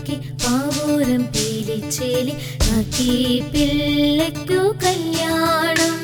കാക്കിക്ക് പാവൂരം പീലിച്ചേലി കാക്കി പിള്ളയ്ക്കു കല്യാണം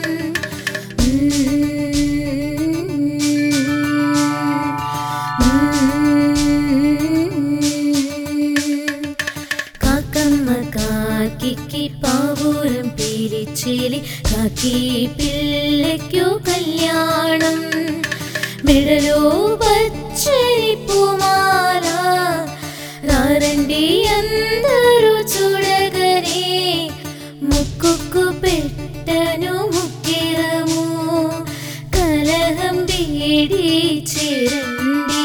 കാക്കമ്മ കാക്കിക്ക് പാവൂരം പീലിച്ചേലി കാക്കി പിള്ളയ്ക്കു കല്യാണം മിഴലോ പച്ചരി പൂമാല റാരണ്ടി അന്തരു ചുടകനെ മുക്കുക്കു പെട്ടനു മുക്കിറമു കലഹം ബീടി ചിരണ്ടി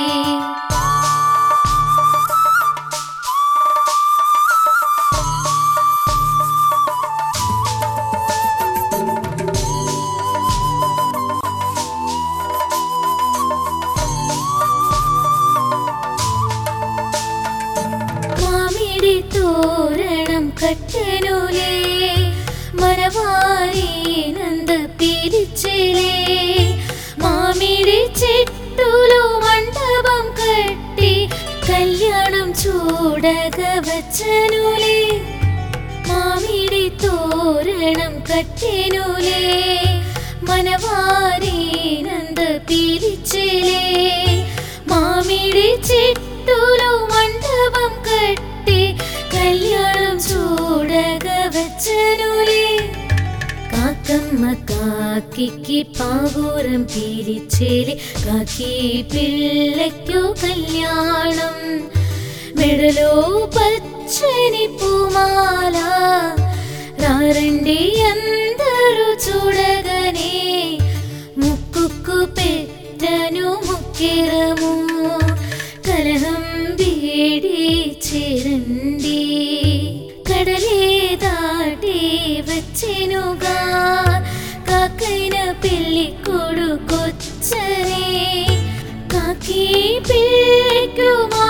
മാമിടി തോരണം കട്ടനൂലേ മനവാരി നന്ദ പിരിച്ചിലേ മാമിടി ചെട്ടുലു മണ്ഡപം കട്ടി കല്യാണം ചൂടക വച്ചനൂലേ മാമിടി തോരണം കട്ടിനൂലേ മനവാരി നന്ദ പിരിച്ചിലേ മാമിടി ചിട്ടുലു മണ്ഡപം കട്ടി കല്യാണം ചൂടക വച്ചനൂലേ കാക്കമ്മ കാക്കിക്ക് പാവൂരം പിരിച്ചേലി കാക്കി പിള്ളയ്ക്കു കല്യാണം മെടലോ പച്ചനി പൂമാല റാരണ്ടി അന്തരു ചുടകനെ മുക്കുക്കു പെറ്റനു മുക്കിറമു കലഹം ബീടി ചിരണ്ടി കടലേ താട്ടി വച്ചിനുക കാക്കൈന പെല്ലിക്കൊടു കൊച്ചനെ കാക്കി പിള്ളിക്കുമാ